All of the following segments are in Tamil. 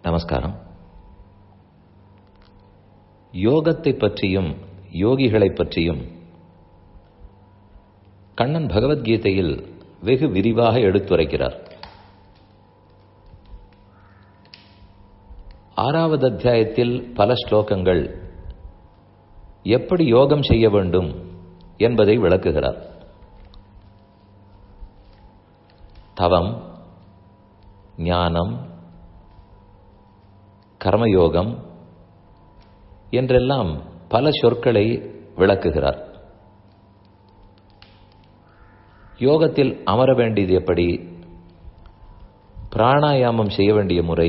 நமஸ்காரம் யோகத்தை பற்றியும் யோகிகளைப் பற்றியும் கண்ணன் பகவத்கீதையில் வெகு விரிவாக எடுத்துரைக்கிறார் ஆறாவது அத்தியாயத்தில் பல ஸ்லோகங்கள் எப்படி யோகம் செய்ய வேண்டும் என்பதை விளக்குகிறார் தவம் ஞானம் கர்மயோகம் என்றெல்லாம் பல சொற்களை விளக்குகிறார் யோகத்தில் அமர வேண்டியது எப்படி பிராணாயாமம் செய்ய வேண்டிய முறை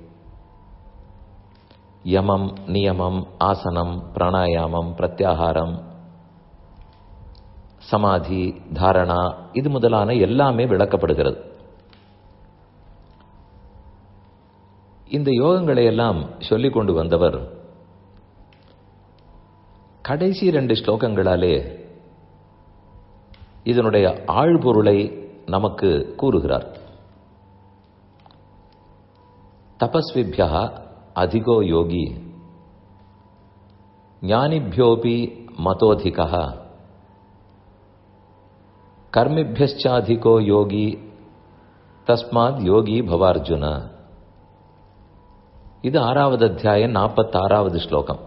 யமம் நியமம் ஆசனம் பிராணாயாமம் பிரத்யாகாரம் சமாதி தாரணா இது முதலான எல்லாமே விளக்கப்படுகிறது இந்த யோகங்களை எல்லாம் சொல்லிக் கொண்டு வந்தவர் கடைசி ரெண்டு ஸ்லோகங்களாலே இதனுடைய ஆழ்பொருளை நமக்கு கூறுகிறார் தபஸ்விபியா அதிகோ யோகி ஞானிபியோபி மதோதிகா கர்மிபியச்சாதிகோ யோகி தஸ்மாத் யோகி பவார்ஜுன இது ஆறாவது அத்தியாயம் நாற்பத்தாறாவது ஸ்லோகம்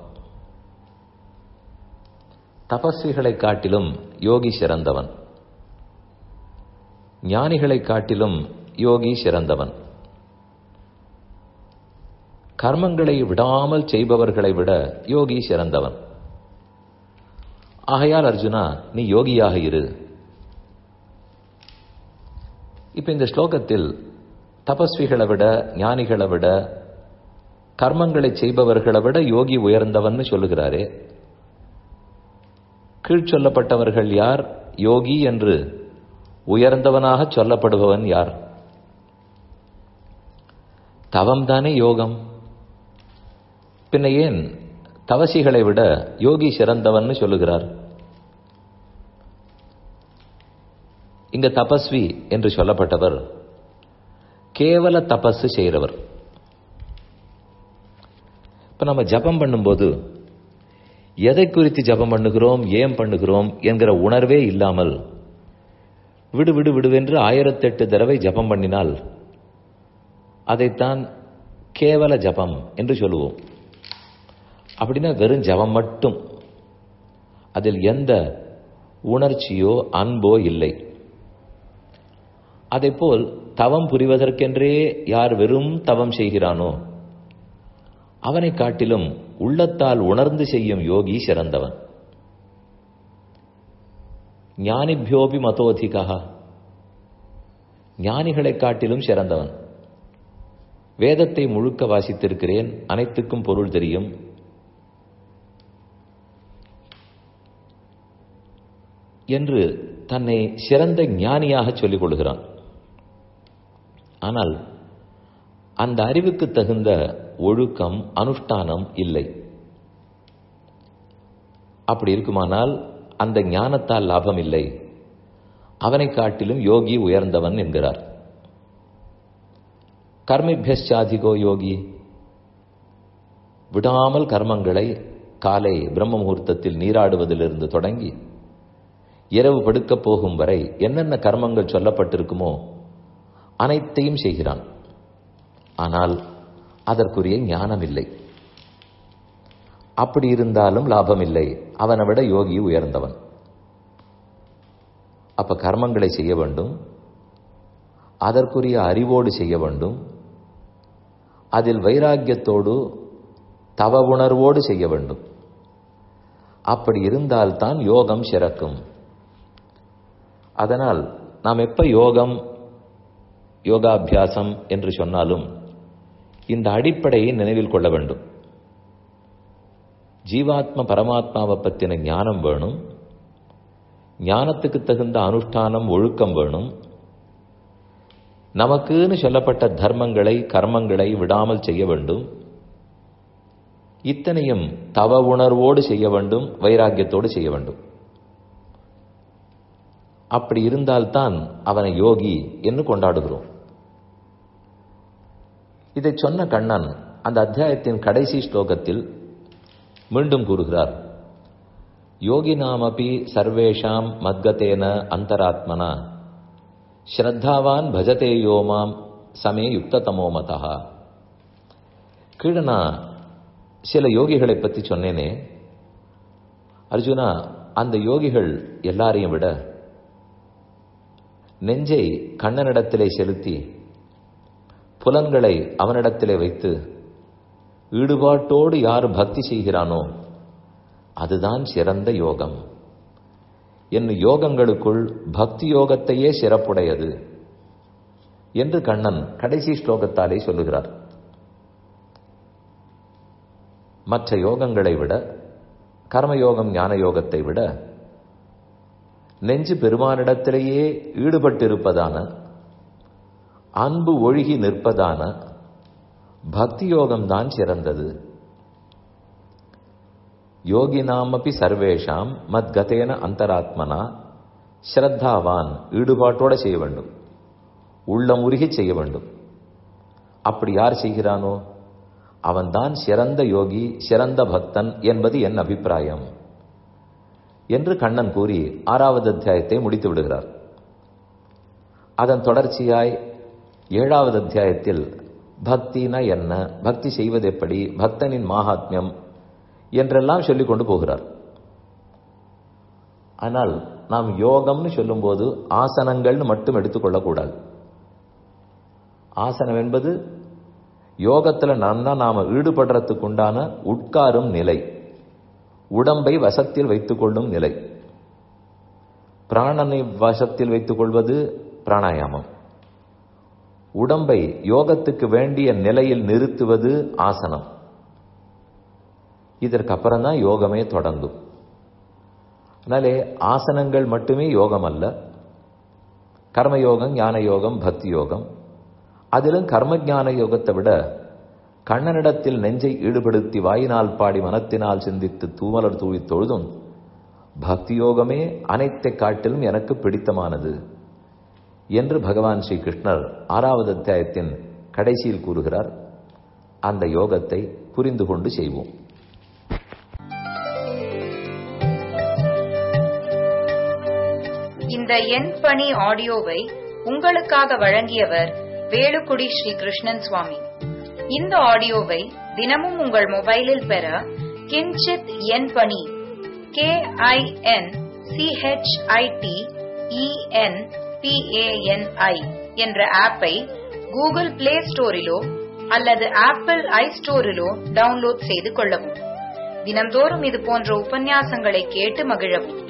தபஸ்விகளை காட்டிலும் யோகி சிறந்தவன் ஞானிகளை காட்டிலும் யோகி சிறந்தவன் கர்மங்களை விடாமல் செய்பவர்களை விட யோகி சிறந்தவன் ஆகையால் அர்ஜுனா நீ யோகியாக இரு இப்ப இந்த ஸ்லோகத்தில் தபஸ்விகளை விட ஞானிகளை விட கர்மங்களை செய்பவர்களை விட யோகி உயர்ந்தவன் சொல்லுகிறாரே கீழ் சொல்லப்பட்டவர்கள் யார் யோகி என்று உயர்ந்தவனாக சொல்லப்படுபவன் யார் தவம் தானே யோகம் பின்ன ஏன் தவசிகளை விட யோகி சிறந்தவன் சொல்லுகிறார் இங்க தபஸ்வி என்று சொல்லப்பட்டவர் கேவல தபஸ் செய்கிறவர் இப்ப நம்ம ஜபம் பண்ணும்போது எதை குறித்து ஜபம் பண்ணுகிறோம் ஏன் பண்ணுகிறோம் என்கிற உணர்வே இல்லாமல் விடு விடு விடுவென்று ஆயிரத்தெட்டு தடவை ஜபம் பண்ணினால் அதைத்தான் கேவல ஜபம் என்று சொல்லுவோம் அப்படின்னா வெறும் ஜபம் மட்டும் அதில் எந்த உணர்ச்சியோ அன்போ இல்லை போல் தவம் புரிவதற்கென்றே யார் வெறும் தவம் செய்கிறானோ அவனை காட்டிலும் உள்ளத்தால் உணர்ந்து செய்யும் யோகி சிறந்தவன் ஞானிபியோபி மதோதிகா ஞானிகளை காட்டிலும் சிறந்தவன் வேதத்தை முழுக்க வாசித்திருக்கிறேன் அனைத்துக்கும் பொருள் தெரியும் என்று தன்னை சிறந்த ஞானியாக சொல்லிக் கொள்கிறான் ஆனால் அந்த அறிவுக்கு தகுந்த ஒழுக்கம் அனுஷ்டானம் இல்லை அப்படி இருக்குமானால் அந்த ஞானத்தால் லாபம் இல்லை அவனை காட்டிலும் யோகி உயர்ந்தவன் என்கிறார் கர்மிபியச்சாதிகோ யோகி விடாமல் கர்மங்களை காலை பிரம்ம முகூர்த்தத்தில் நீராடுவதிலிருந்து தொடங்கி இரவு படுக்கப் போகும் வரை என்னென்ன கர்மங்கள் சொல்லப்பட்டிருக்குமோ அனைத்தையும் செய்கிறான் ஆனால் அதற்குரிய ஞானம் இல்லை அப்படி இருந்தாலும் லாபம் இல்லை அவனை விட யோகி உயர்ந்தவன் அப்ப கர்மங்களை செய்ய வேண்டும் அதற்குரிய அறிவோடு செய்ய வேண்டும் அதில் வைராக்கியத்தோடு தவ உணர்வோடு செய்ய வேண்டும் அப்படி இருந்தால்தான் யோகம் சிறக்கும் அதனால் நாம் எப்ப யோகம் யோகாபியாசம் என்று சொன்னாலும் இந்த அடிப்படையை நினைவில் கொள்ள வேண்டும் ஜீவாத்ம பரமாத்மாவை பற்றின ஞானம் வேணும் ஞானத்துக்கு தகுந்த அனுஷ்டானம் ஒழுக்கம் வேணும் நமக்குன்னு சொல்லப்பட்ட தர்மங்களை கர்மங்களை விடாமல் செய்ய வேண்டும் இத்தனையும் தவ உணர்வோடு செய்ய வேண்டும் வைராக்கியத்தோடு செய்ய வேண்டும் அப்படி இருந்தால்தான் அவனை யோகி என்று கொண்டாடுகிறோம் இதை சொன்ன கண்ணன் அந்த அத்தியாயத்தின் கடைசி ஸ்லோகத்தில் மீண்டும் கூறுகிறார் யோகினாமபி சர்வேஷாம் மத்கதேன அந்தராத்மனா ஸ்ரத்தாவான் பஜதே யோமாம் சமே யுக்ததமோமதா கீழே நான் சில யோகிகளை பற்றி சொன்னேனே அர்ஜுனா அந்த யோகிகள் எல்லாரையும் விட நெஞ்சை கண்ணனிடத்திலே செலுத்தி புலன்களை அவனிடத்திலே வைத்து ஈடுபாட்டோடு யார் பக்தி செய்கிறானோ அதுதான் சிறந்த யோகம் என்னும் யோகங்களுக்குள் பக்தி யோகத்தையே சிறப்புடையது என்று கண்ணன் கடைசி ஸ்லோகத்தாலே சொல்லுகிறார் மற்ற யோகங்களை விட கர்மயோகம் ஞான யோகத்தை விட நெஞ்சு பெருமானிடத்திலேயே ஈடுபட்டிருப்பதான அன்பு ஒழுகி நிற்பதான பக்தி யோகம்தான் சிறந்தது யோகினாமபி சர்வேஷாம் மத்கதேன அந்தராத்மனா ஸ்ரத்தாவான் ஈடுபாட்டோட செய்ய வேண்டும் உள்ளம் உருகி செய்ய வேண்டும் அப்படி யார் செய்கிறானோ அவன்தான் சிறந்த யோகி சிறந்த பக்தன் என்பது என் அபிப்பிராயம் என்று கண்ணன் கூறி ஆறாவது அத்தியாயத்தை முடித்து விடுகிறார் அதன் தொடர்ச்சியாய் ஏழாவது அத்தியாயத்தில் பக்தினா என்ன பக்தி செய்வது எப்படி பக்தனின் மாகாத்மியம் என்றெல்லாம் சொல்லிக் கொண்டு போகிறார் ஆனால் நாம் யோகம்னு சொல்லும்போது ஆசனங்கள்னு மட்டும் எடுத்துக்கொள்ளக்கூடாது ஆசனம் என்பது யோகத்துல நன்னா நாம ஈடுபடுறதுக்கு உண்டான உட்காரும் நிலை உடம்பை வசத்தில் வைத்துக் கொள்ளும் நிலை பிராணனை வசத்தில் வைத்துக் கொள்வது பிராணாயாமம் உடம்பை யோகத்துக்கு வேண்டிய நிலையில் நிறுத்துவது ஆசனம் இதற்கு அப்புறம் தான் யோகமே தொடங்கும் அதனாலே ஆசனங்கள் மட்டுமே யோகம் அல்ல கர்மயோகம் ஞான யோகம் பக்தி யோகம் அதிலும் கர்ம ஞான யோகத்தை விட கண்ணனிடத்தில் நெஞ்சை ஈடுபடுத்தி வாயினால் பாடி மனத்தினால் சிந்தித்து தூமலர் தூவி தொழுதும் பக்தி யோகமே அனைத்தை காட்டிலும் எனக்கு பிடித்தமானது என்று பகவான் ஸ்ரீ கிருஷ்ணர் ஆறாவது அத்தியாயத்தின் கடைசியில் கூறுகிறார் அந்த யோகத்தை புரிந்து கொண்டு செய்வோம் இந்த எண் பணி ஆடியோவை உங்களுக்காக வழங்கியவர் வேலுக்குடி ஸ்ரீ கிருஷ்ணன் சுவாமி இந்த ஆடியோவை தினமும் உங்கள் மொபைலில் பெற கிஞ்சித் எண் பணி கே ஐ என் சிஹெச்ஐடி இஎன் பிஏஎன்ஐ என்ற ஆப்பை கூகுள் பிளே ஸ்டோரிலோ அல்லது ஆப்பிள் ஐ ஸ்டோரிலோ டவுன்லோட் செய்து கொள்ளவும் தினம்தோறும் இது போன்ற உபன்யாசங்களை கேட்டு மகிழவும்